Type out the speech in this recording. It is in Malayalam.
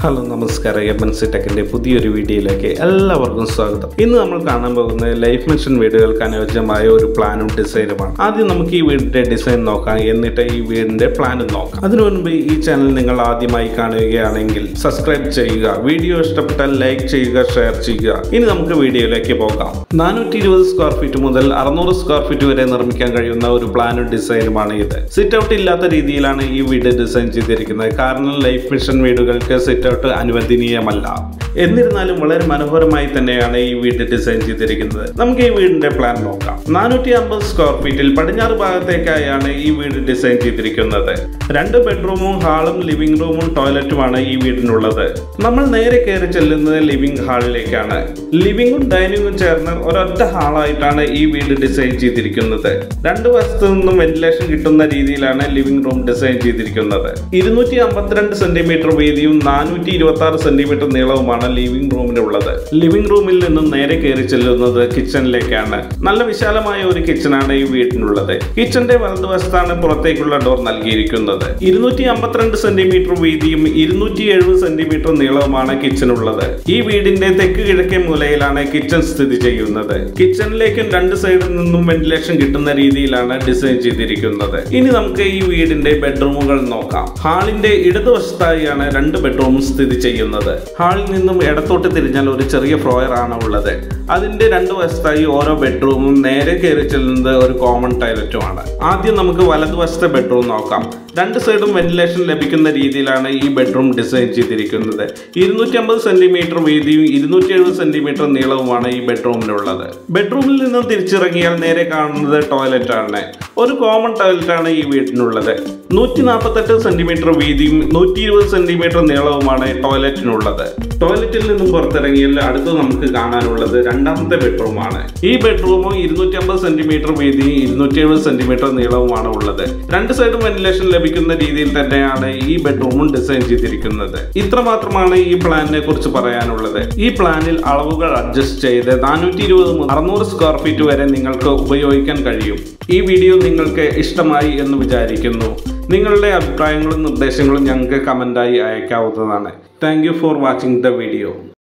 ഹലോ നമസ്കാരം എം എൻ സി ടെക്കിന്റെ പുതിയൊരു വീഡിയോയിലേക്ക് എല്ലാവർക്കും സ്വാഗതം ഇന്ന് നമ്മൾ കാണാൻ പോകുന്നത് ലൈഫ് മിഷൻ വീടുകൾക്ക് അനുയോജ്യമായ ഒരു പ്ലാനും ഡിസൈനുമാണ് ആദ്യം നമുക്ക് ഈ വീടിന്റെ ഡിസൈൻ നോക്കാം എന്നിട്ട് ഈ വീടിന്റെ പ്ലാനും നോക്കാം അതിനു മുൻപ് ഈ ചാനൽ നിങ്ങൾ ആദ്യമായി കാണുകയാണെങ്കിൽ സബ്സ്ക്രൈബ് ചെയ്യുക വീഡിയോ ഇഷ്ടപ്പെട്ടാൽ ലൈക്ക് ചെയ്യുക ഷെയർ ചെയ്യുക ഇനി നമുക്ക് വീഡിയോയിലേക്ക് പോകാം നാനൂറ്റി ഇരുപത് സ്ക്വയർ ഫീറ്റ് മുതൽ അറുന്നൂറ് സ്ക്വയർ ഫീറ്റ് വരെ നിർമ്മിക്കാൻ കഴിയുന്ന ഒരു പ്ലാനും ഡിസൈനുമാണ് ഇത് സിറ്റ് ഔട്ട് ഇല്ലാത്ത രീതിയിലാണ് ഈ വീട് ഡിസൈൻ ചെയ്തിരിക്കുന്നത് കാരണം ലൈഫ് മിഷൻ വീടുകൾക്ക് സിറ്റ് ഔട്ട് അനുവദനീയമല്ല എന്നിരുന്നാലും വളരെ മനോഹരമായി തന്നെയാണ് ഈ വീട് ഡിസൈൻ ചെയ്തിരിക്കുന്നത് നമുക്ക് ഈ വീടിന്റെ പ്ലാൻ നോക്കാം നാനൂറ്റി അമ്പത് സ്ക്വയർ ഫീറ്റിൽ പടിഞ്ഞാറ് ഭാഗത്തേക്കായാണ് ഈ വീട് ഡിസൈൻ ചെയ്തിരിക്കുന്നത് രണ്ട് ബെഡ്റൂമും ഹാളും ലിവിംഗ് റൂമും ടോയ്ലറ്റുമാണ് ഈ വീടിനുള്ളത് നമ്മൾ നേരെ കയറി ചെല്ലുന്നത് ലിവിംഗ് ഹാളിലേക്കാണ് ലിവിംഗും ഡൈനിങ്ങും ചേർന്ന് ഒരൊറ്റ ഹാളായിട്ടാണ് ഈ വീട് ഡിസൈൻ ചെയ്തിരിക്കുന്നത് രണ്ട് വശത്തു നിന്നും വെന്റിലേഷൻ കിട്ടുന്ന രീതിയിലാണ് ലിവിംഗ് റൂം ഡിസൈൻ ചെയ്തിരിക്കുന്നത് ഇരുന്നൂറ്റി അമ്പത്തിരണ്ട് സെന്റിമീറ്റർ വീതിയും നാനൂറ്റി ഇരുപത്തി ആറ് സെന്റിമീറ്റർ നീളവുമാണ് ലിവിംഗ് റൂമിനുള്ളത് ലിവിംഗ് റൂമിൽ നിന്നും നേരെ കയറി ചെല്ലുന്നത് കിച്ചണിലേക്കാണ് നല്ല വിശാലമായ ഒരു കിച്ചണാണ് ഈ വീട്ടിനുള്ളത് കിച്ചന്റെ വലതുവശത്താണ് പുറത്തേക്കുള്ള ഡോർ നൽകിയിരിക്കുന്നത് ഇരുന്നൂറ്റി അമ്പത്തിരണ്ട് സെന്റിമീറ്റർ വീതിയും ഇരുന്നൂറ്റി എഴുപത് സെന്റിമീറ്റർ നീളവുമാണ് കിച്ചണുള്ളത് ഈ വീടിന്റെ തെക്ക് കിഴക്കേ മൂലയിലാണ് കിച്ചൺ സ്ഥിതി ചെയ്യുന്നത് കിച്ചണിലേക്കും രണ്ട് സൈഡിൽ നിന്നും വെന്റിലേഷൻ കിട്ടുന്ന രീതിയിലാണ് ഡിസൈൻ ചെയ്തിരിക്കുന്നത് ഇനി നമുക്ക് ഈ വീടിന്റെ ബെഡ്റൂമുകൾ നോക്കാം ഹാളിന്റെ ഇടതുവശത്തായാണ് രണ്ട് ബെഡ്റൂം സ്ഥിതി ചെയ്യുന്നത് ഹാളിൽ നിന്നും ഇടത്തോട്ട് തിരിഞ്ഞാൽ ഒരു ചെറിയ ഫ്ലോയർ ആണ് ഉള്ളത് അതിന്റെ രണ്ട് വശത്തായി ഓരോ ബെഡ്റൂമും നേരെ കയറി ചെല്ലുന്നത് ഒരു കോമൺ ടോയ്ലറ്റുമാണ് ആദ്യം നമുക്ക് വലതുവശത്തെ ബെഡ്റൂം നോക്കാം രണ്ട് സൈഡും വെന്റിലേഷൻ ലഭിക്കുന്ന രീതിയിലാണ് ഈ ബെഡ്റൂം ഡിസൈൻ ചെയ്തിരിക്കുന്നത് ഇരുന്നൂറ്റി അമ്പത് സെന്റിമീറ്റർ വീതിയും ഇരുന്നൂറ്റി എഴുപത് സെന്റിമീറ്റർ നീളവുമാണ് ഈ ബെഡ്റൂമിലുള്ളത് ബെഡ്റൂമിൽ നിന്നും തിരിച്ചിറങ്ങിയാൽ നേരെ കാണുന്നത് ടോയ്ലറ്റ് ആണ് ഒരു കോമൺ ടോയ്ലറ്റ് ആണ് ഈ വീടിനുള്ളത് നൂറ്റി നാൽപ്പത്തെട്ട് സെന്റിമീറ്റർ വീതിയും നൂറ്റി ഇരുപത് സെന്റിമീറ്റർ നീളവുമാണ് ടോയ്ലറ്റിനുള്ളത് ടോയ്ലറ്റിൽ നിന്നും പുറത്തിറങ്ങിയാൽ അടുത്ത് നമുക്ക് കാണാനുള്ളത് രണ്ടാമത്തെ ബെഡ്റൂമാണ് ഈ ബെഡ്റൂമും ഇരുന്നൂറ്റി അമ്പത് സെന്റിമീറ്റർ വീതിയും ഇരുന്നൂറ്റി എഴുപത് സെന്റിമീറ്റർ നീളവുമാണ് ഉള്ളത് രണ്ട് സൈഡും വെന്റിലേഷൻ ലഭിക്കുന്ന രീതിയിൽ തന്നെയാണ് ഈ ബെഡ്റൂമും ഡിസൈൻ ചെയ്തിരിക്കുന്നത് ഇത്ര മാത്രമാണ് ഈ പ്ലാനിനെ കുറിച്ച് പറയാനുള്ളത് ഈ പ്ലാനിൽ അളവുകൾ അഡ്ജസ്റ്റ് ചെയ്ത് നാനൂറ്റി ഇരുപത് മുതൽ അറുന്നൂറ് സ്ക്വയർ ഫീറ്റ് വരെ നിങ്ങൾക്ക് ഉപയോഗിക്കാൻ കഴിയും ഈ വീഡിയോ നിങ്ങൾക്ക് ഇഷ്ടമായി എന്ന് വിചാരിക്കുന്നു നിങ്ങളുടെ അഭിപ്രായങ്ങളും നിർദ്ദേശങ്ങളും ഞങ്ങൾക്ക് കമൻറ്റായി അയക്കാവുന്നതാണ് thank you for watching the video